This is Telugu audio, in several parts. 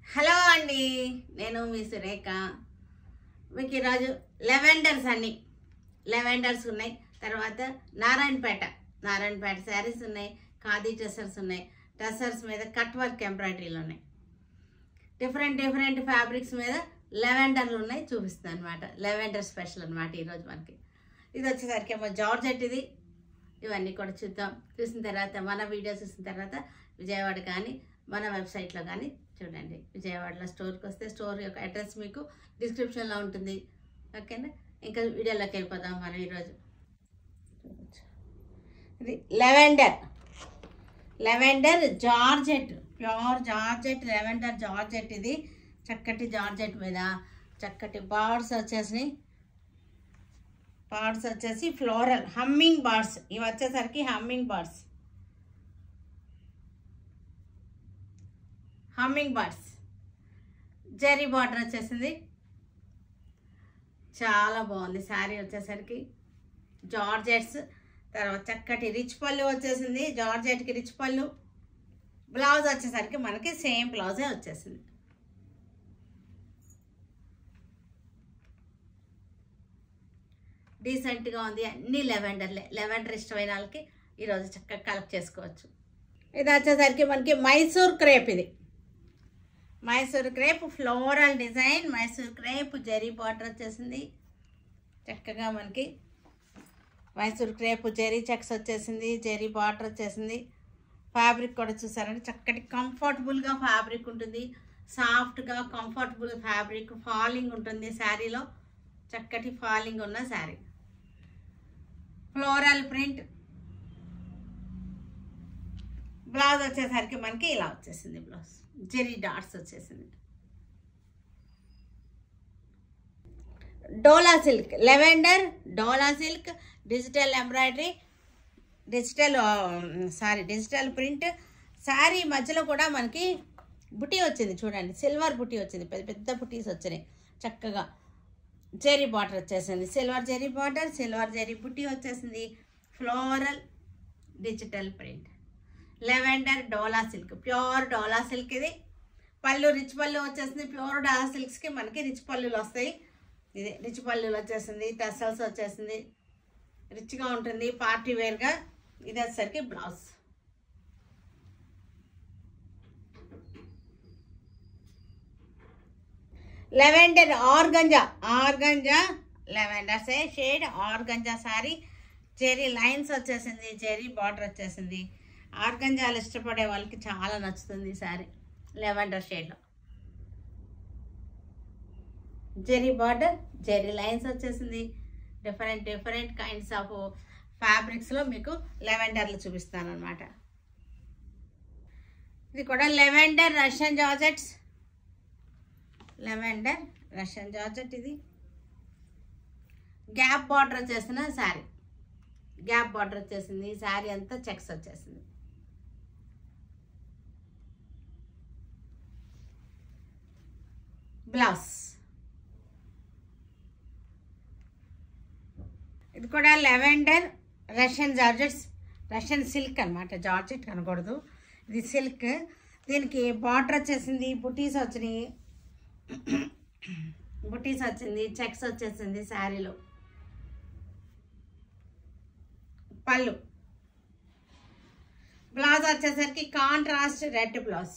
హలో అండి నేను మీ సురేఖ మీకు ఈరోజు లెవెండర్స్ అన్ని లెవెండర్స్ ఉన్నాయి తర్వాత నారాయణపేట నారాయణపేట శారీస్ ఉన్నాయి ఖాదీ టెసర్స్ ఉన్నాయి టెసర్స్ మీద కట్ వర్క్ ఎంబ్రాయిడరీలు ఉన్నాయి డిఫరెంట్ డిఫరెంట్ ఫ్యాబ్రిక్స్ మీద లెవెండర్లు ఉన్నాయి చూపిస్తాను అనమాట లెవెండర్ స్పెషల్ అనమాట ఈరోజు మనకి ఇది వచ్చేసరికి ఏమో జార్జెట్ ఇది ఇవన్నీ కూడా చూద్దాం చూసిన తర్వాత మన వీడియోస్ చూసిన తర్వాత విజయవాడ కానీ మన వెబ్సైట్లో కానీ చూడండి విజయవాడలో స్టోర్కి వస్తే స్టోర్ యొక్క అడ్రస్ మీకు డిస్క్రిప్షన్లో ఉంటుంది ఓకేనా ఇంకా వీడియోలోకి వెళ్ళిపోదాం మనం ఈరోజు ఇది lavender lavender georgette pure georgette lavender georgette ఇది చక్కటి జార్జెట్ మీద చక్కటి బార్డ్స్ వచ్చేసినాయి బార్డ్స్ వచ్చేసి ఫ్లోరల్ హమ్మింగ్ బార్డ్స్ ఇవి వచ్చేసరికి humming birds humming birds zari border వచ్చేసింది చాలా బాగుంది శారీ వచ్చేసరికి జార్జెట్స్ తర్వాత చక్కటి రిచ్ పళ్ళు వచ్చేసింది జార్జెట్కి రిచ్ పళ్ళు బ్లౌజ్ వచ్చేసరికి మనకి సేమ్ బ్లౌజే వచ్చేసింది డీసెంట్గా ఉంది అన్ని లెవెండర్లే లెవెండర్ ఇష్టమైన వాళ్ళకి ఈరోజు చక్కగా కలెక్ట్ చేసుకోవచ్చు ఇది వచ్చేసరికి మనకి మైసూర్ క్రేప్ ఇది Mysore crepe floral design Mysore crepe zari border వచ్చేసింది చక్కగా మనకి మైసూర్ క్రేప్ జెరీ చెక్స్ వచ్చేసింది జెరీ బార్డర్ వచ్చేసింది ఫ్యాబ్రిక్ కూడా చూసారంటే చక్కటి కంఫర్టబుల్గా ఫ్యాబ్రిక్ ఉంటుంది సాఫ్ట్గా కంఫర్టబుల్ ఫ్యాబ్రిక్ ఫాలింగ్ ఉంటుంది శారీలో చక్కటి ఫాలింగ్ ఉన్న శారీ ఫ్లోరల్ ప్రింట్ బ్లౌజ్ వచ్చేసరికి మనకి ఇలా వచ్చేసింది బ్లౌజ్ జెరీ డాట్స్ వచ్చేసింది Dola silk lavender Dola silk digital embroidery digital sari digital print sari మధ్యలో కూడా మనకి బుటీ వచ్చింది చూడండి సిల్వర్ బుటీ వచ్చింది పెద్ద పెద్ద బుటీస్ వచ్చినాయి చక్కగా జెరీ బార్డర్ వచ్చేసింది silver zari border silver zari buti వచ్చేసింది floral digital print lavender Dola silk pure Dola silk ఇది పళ్ళు రిచ్ పళ్ళు వచ్చేసింది ప్యూర్ డోలా సిల్క్స్కి మనకి రిచ్ పళ్ళులు వస్తాయి ఇది రిచ్ పళ్ళులు వచ్చేసింది టెసల్స్ వచ్చేసింది రిచ్గా ఉంటుంది పార్టీ వేర్గా ఇది వచ్చేసరికి blouse lavender organza organza lavender say shade organza sari zari lines వచ్చేసింది జెరీ బార్డర్ వచ్చేసింది ఆర్గంజాలు ఇష్టపడే వాళ్ళకి చాలా నచ్చుతుంది ఈ సారీ లెవెండర్ షేడ్లో జెరీ బార్డర్ జెరీ లైన్స్ వచ్చేసింది డిఫరెంట్ డిఫరెంట్ కైండ్స్ ఆఫ్ ఫ్యాబ్రిక్స్లో మీకు లెవెండర్లు చూపిస్తాను అనమాట ఇది కూడా lavender Russian georgettes lavender Russian georgette ఇది గ్యాప్ బార్డర్ వచ్చేసిన శారీ గ్యాప్ బార్డర్ వచ్చేసింది శారీ అంతా చెక్స్ వచ్చేసింది బ్లౌజ్ ఇది కూడా lavender Russian georgettes Russian silk అనమాట జార్జెట్ కనకూడదు ఇది సిల్క్ దీనికి బార్డర్ వచ్చేసింది బుటీస్ వచ్చినాయి బుటీస్ వచ్చింది చెక్స్ వచ్చేసింది శారీలో పళ్ళు బ్లౌజ్ వచ్చేసరికి కాంట్రాస్ట్ రెడ్ బ్లౌజ్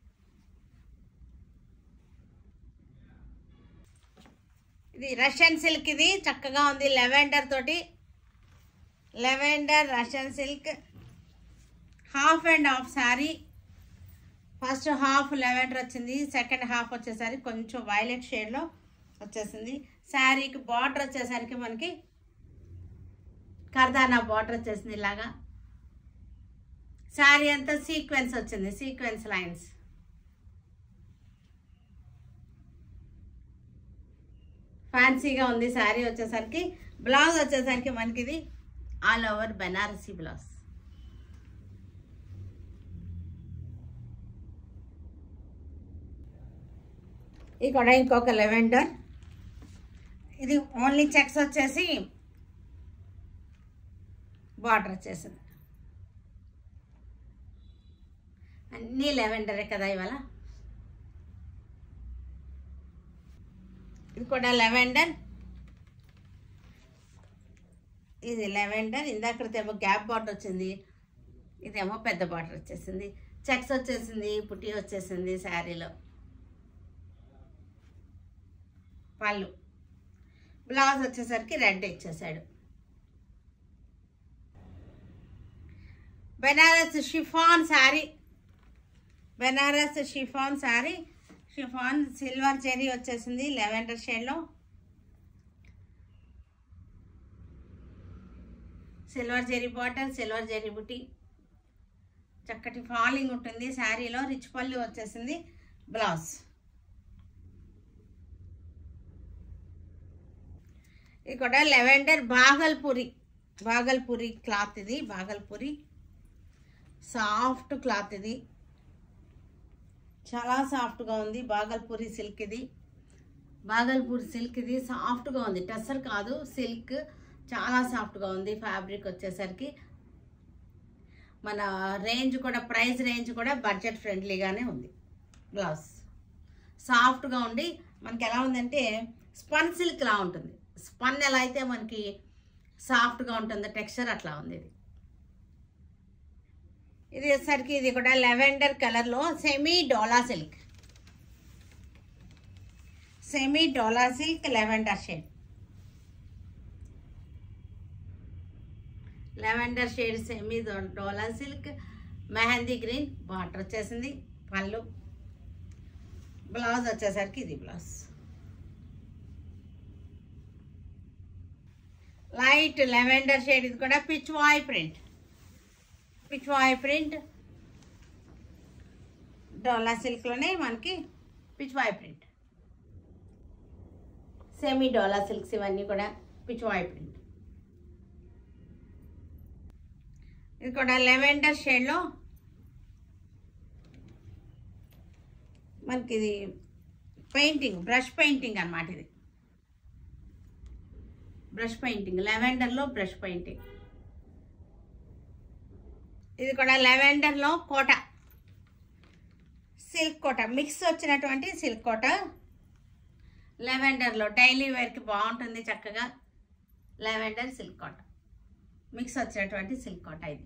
ఇది రష్యన్ సిల్క్ ఇది చక్కగా ఉంది లెవెండర్ తోటి lavender Russian silk half and half sari first half lavender వచ్చింది సెకండ్ హాఫ్ వచ్చేసరికి కొంచెం వైలెట్ షేడ్లో వచ్చేసింది శారీకి బార్డర్ వచ్చేసరికి మనకి కర్దానా బార్డర్ వచ్చేసింది ఇలాగా శారీ అంతా సీక్వెన్స్ వచ్చింది సీక్వెన్స్ లైన్స్ ఫ్యాన్సీగా ఉంది శారీ వచ్చేసరికి బ్లౌజ్ వచ్చేసరికి మనకి ఇది ఆల్ ఓవర్ బెనారసీ బ్లౌజ్ ఇక్కడ ఇంకొక లెవెండర్ ఇది ఓన్లీ చెక్స్ వచ్చేసి బార్డర్ వచ్చేసింది అన్నీ లెవెండరే కదా ఇవాళ ఇది కూడా లెవెండర్ ఇది లెవెండర్ ఇందాకడేమో గ్యాప్ బార్డర్ వచ్చింది ఇదేమో పెద్ద బార్డర్ వచ్చేసింది చెక్స్ వచ్చేసింది పుట్టి వచ్చేసింది శారీలో పళ్ళు బ్లౌజ్ వచ్చేసరికి రెడ్ ఇచ్చేసాడు Banaras chiffon sari Banaras chiffon sari chiffon silver zari వచ్చేసింది లెవెండర్ షేడ్లో సిల్వర్ జెరీ బాటల్ సిల్వర్ జెరీ బుట్టి చక్కటి ఫాలింగ్ ఉంటుంది శారీలో రిచ్ పళ్ళు వచ్చేసింది బ్లౌజ్ ఇది కూడా లెవెండర్ బాగల్పూరి బాగల్పూరి క్లాత్ ఇది బాగల్పూరి సాఫ్ట్ క్లాత్ ఇది చాలా సాఫ్ట్గా ఉంది బాగల్పూరి సిల్క్ ఇది బాగల్పూరి సిల్క్ ఇది సాఫ్ట్గా ఉంది టెసర్ కాదు సిల్క్ చాలా సాఫ్ట్గా ఉంది ఫ్యాబ్రిక్ వచ్చేసరికి మన రేంజ్ కూడా ప్రైస్ రేంజ్ కూడా బడ్జెట్ ఫ్రెండ్లీగానే ఉంది బ్లౌజ్ సాఫ్ట్గా ఉండి మనకి ఎలా ఉందంటే స్పన్ సిల్క్ లా ఉంటుంది స్పన్ ఎలా అయితే మనకి సాఫ్ట్గా ఉంటుందో టెక్స్చర్ అట్లా ఉంది ఇది ఇది వచ్చేసరికి ఇది కూడా లెవెండర్ కలర్లో semi Dola silk semi Dola silk lavender shade lavender shade semi Dola silk mehndi green border వచ్చేసింది పళ్ళు బ్లౌజ్ వచ్చేసరికి ఇది బ్లౌజ్ లైట్ లెవెండర్ షేడ్ ఇది కూడా pichwai print pichwai print Dola సిల్క్లోనే మనకి పిచ్ వాయ్ ప్రింట్ సెమీ డోలా సిల్క్స్ ఇవన్నీ కూడా పిచ్ వాయ్ ప్రింట్ ఇది కూడా లెవెండర్ షేడ్లో మనకి ఇది పెయింటింగ్ బ్రష్ పెయింటింగ్ అన్నమాట ఇది బ్రష్ పెయింటింగ్ లెవెండర్లో బ్రష్ పెయింటింగ్ ఇది కూడా లెవెండర్లో కోట సిల్క్ కోట మిక్స్ వచ్చినటువంటి సిల్క్ కోట లెవెండర్లో డైలీ వేర్కి బాగుంటుంది చక్కగా లెవెండర్ సిల్క్ కోట మిక్స్ వచ్చినటువంటి సిల్క్ కోట ఇది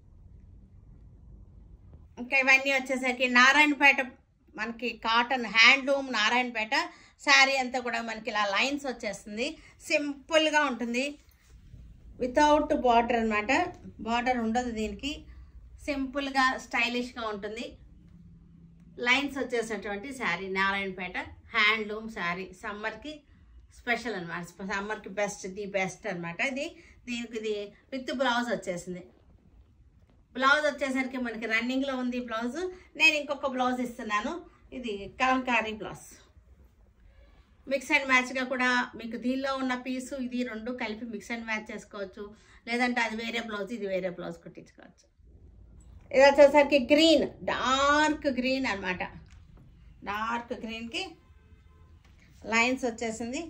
ఇంకా ఇవన్నీ వచ్చేసరికి నారాయణపేట మనకి కాటన్ హ్యాండ్లూమ్ నారాయణపేట శారీ అంతా కూడా మనకి ఇలా లైన్స్ వచ్చేస్తుంది సింపుల్గా ఉంటుంది వితౌట్ బార్డర్ అనమాట బార్డర్ ఉండదు దీనికి సింపుల్గా స్టైలిష్గా ఉంటుంది లైన్స్ వచ్చేసినటువంటి శారీ నారాయణపేట హ్యాండ్లూమ్ శారీ సమ్మర్కి స్పెషల్ అనమాట సమ్మర్కి బెస్ట్ ది బెస్ట్ అనమాట ఇది దీనికి ఇది విత్ బ్లౌజ్ వచ్చేసింది బ్లౌజ్ వచ్చేసరికి మనకి రన్నింగ్లో ఉంది బ్లౌజ్ నేను ఇంకొక బ్లౌజ్ ఇస్తున్నాను ఇది కలంకారీ బ్లౌజ్ మిక్స్ అండ్ మ్యాచ్గా కూడా మీకు దీనిలో ఉన్న పీసు ఇది రెండు కలిపి మిక్స్ అండ్ మ్యాచ్ చేసుకోవచ్చు లేదంటే అది వేరే బ్లౌజ్ ఇది వేరే బ్లౌజ్ కుట్టించుకోవచ్చు ఇది వచ్చేసరికి గ్రీన్ డార్క్ గ్రీన్ అనమాట డార్క్ గ్రీన్కి లైన్స్ వచ్చేసింది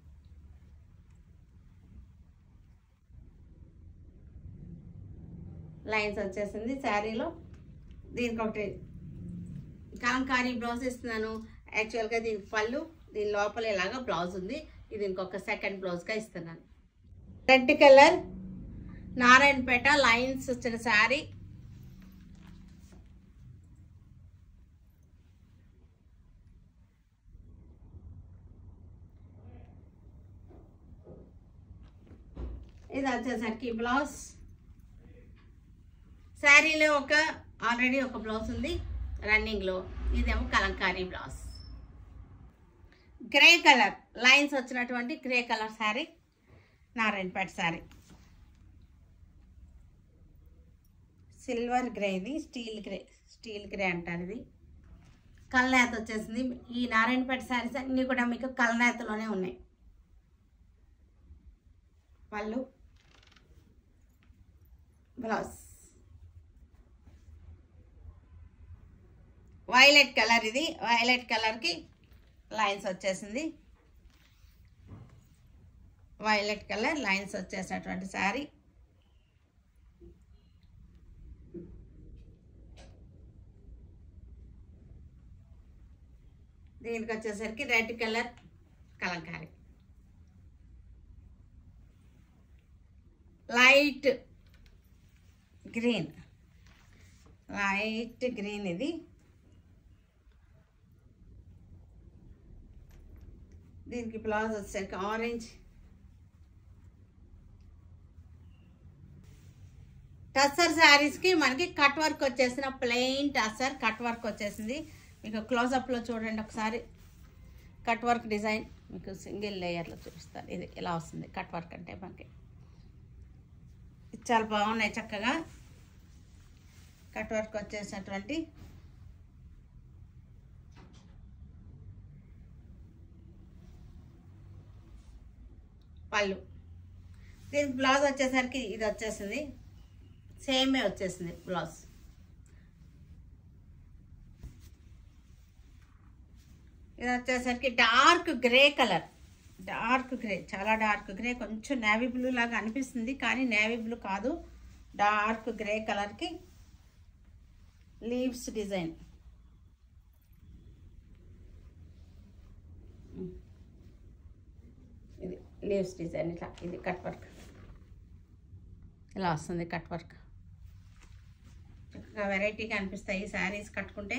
లైన్స్ వచ్చేసింది శారీలో దీనికి ఒకటి కలంకారీ బ్లౌజ్ ఇస్తున్నాను యాక్చువల్గా దీనికి పళ్ళు దీని లోపల ఇలాగా బ్లౌజ్ ఉంది ఇది ఇంకొక సెకండ్ బ్లౌజ్గా ఇస్తున్నాను రెడ్ కలర్ నారాయణపేట లైన్స్ వచ్చిన శారీ ఇది వచ్చేసరికి బ్లౌజ్ శారీలో ఒక ఆల్రెడీ ఒక బ్లౌజ్ ఉంది రన్నింగ్లో ఇదేమో Kalamkari blouse grey colour lines వచ్చినటువంటి grey colour sari Narayanpet sari silver grey ఇది స్టీల్ గ్రే స్టీల్ గ్రే అంటారు ఇది కల్నేత వచ్చేసింది ఈ నారాయణపేట శారీస్ అన్నీ కూడా మీకు కల్నేతలోనే ఉన్నాయి పళ్ళు బ్లౌజ్ వైలెట్ కలర్ ఇది వైలెట్ కలర్కి లైన్స్ వచ్చేసింది వైలెట్ కలర్ లైన్స్ వచ్చేసినటువంటి శారీ దీనికి వచ్చేసరికి red colour Kalamkari light green light green ఇది దీనికి బ్లౌజ్ వచ్చేసరికి ఆరెంజ్ టస్సర్ శారీస్కి మనకి కట్ వర్క్ వచ్చేసిన ప్లెయిన్ టస్సర్ కట్ వర్క్ వచ్చేసింది మీకు క్లోజప్లో చూడండి ఒకసారి కట్ వర్క్ డిజైన్ మీకు సింగిల్ లేయర్లో చూపిస్తాను ఇది ఇలా వస్తుంది కట్ వర్క్ అంటే మనకి ఇది చాలా బాగున్నాయి చక్కగా కట్ వర్క్ వచ్చేసినటువంటి పళ్ళు దీనికి బ్లౌజ్ వచ్చేసరికి ఇది వచ్చేసింది సేమే వచ్చేసింది బ్లౌజ్ ఇది వచ్చేసరికి dark grey colour dark grey చాలా డార్క్ గ్రే కొంచెం నేవీ బ్లూ లాగా అనిపిస్తుంది కానీ నేవీ బ్లూ కాదు డార్క్ గ్రే కలర్కి లీవ్స్ డిజైన్ ఇది లీవ్స్ డిజైన్ ఇట్లా ఇది కట్ వర్క్ ఇలా వస్తుంది కట్ వర్క్ చక్కగా వెరైటీగా అనిపిస్తాయి శారీస్ కట్టుకుంటే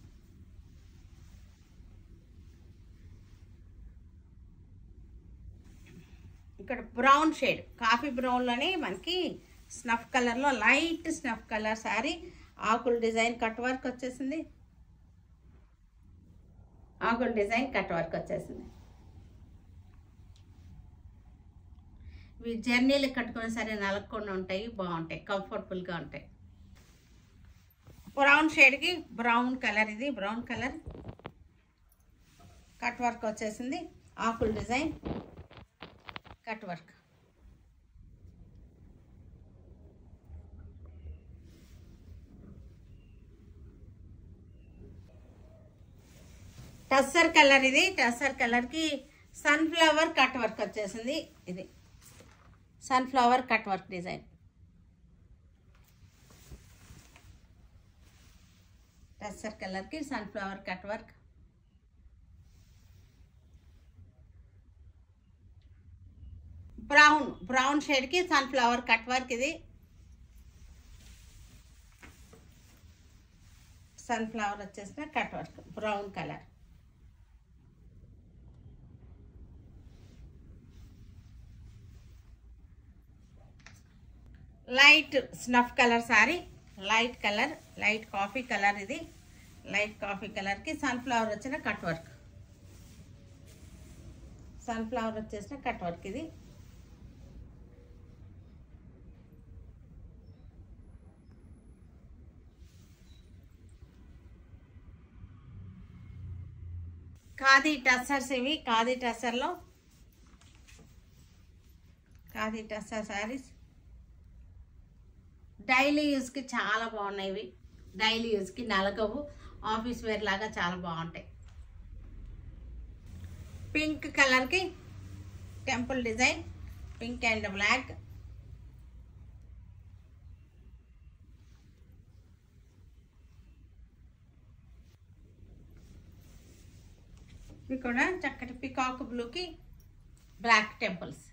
ఇక్కడ బ్రౌన్ షేడ్ కాఫీ బ్రౌన్లోనే మనకి స్నఫ్ కలర్లో లైట్ స్నఫ్ కలర్ శారీ ఆకుల డిజైన్ కట్ వర్క్ వచ్చేసింది ఆకుల డిజైన్ కట్ వర్క్ వచ్చేసింది ఇవి జర్నీలు కట్టుకున్న సరే నలగకుండా ఉంటాయి బాగుంటాయి కంఫర్టబుల్గా ఉంటాయి బ్రౌన్ షేడ్కి బ్రౌన్ కలర్ ఇది బ్రౌన్ కలర్ కట్ వర్క్ వచ్చేసింది ఆకుల design cut work tussar colour ఇది టస్సర్ కలర్కి సన్ఫ్లవర్ కట్ వర్క్ వచ్చేసింది ఇది sunflower cut work design tussar కలర్కి sunflower cut work brown brown షేడ్కి సన్ఫ్లవర్ కట్ వర్క్ ఇది సన్ఫ్లవర్ వచ్చేసిన cut work brown colour light snuff colour sari light colour light coffee colour ఇది లైట్ కాఫీ కలర్కి సన్ఫ్లవర్ వచ్చిన కట్ వర్క్ సన్ఫ్లవర్ వచ్చేసిన కట్ వర్క్ ఇది ఖాదీ టస్సర్స్ ఇవి ఖాదీ టస్సర్లో ఖాదీ టస్సర్ శారీస్ డైలీ యూస్కి చాలా బాగున్నాయి ఇవి డైలీ యూస్కి నలగవు ఆఫీస్ వేర్ లాగా చాలా బాగుంటాయి పింక్ కలర్కి temple design pink and black ఇవి కూడా చక్కటి పికాక్ బ్లూకి బ్లాక్ టెంపుల్స్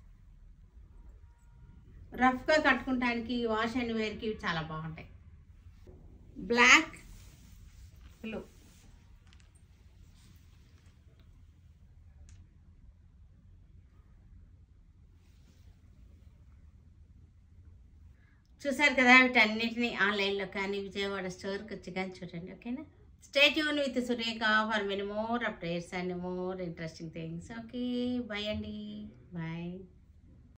రఫ్గా కట్టుకుంటానికి వాష్ అండ్ వేర్కి ఇవి చాలా బాగుంటాయి బ్లాక్ బ్లూ చూసారు కదా వీటన్నిటిని ఆన్లైన్లో కానీ విజయవాడ స్టోర్కి వచ్చి కానీ చూడండి ఓకేనా stay tune with Surekha for many more updates and more interesting things okay bye అండి బాయ్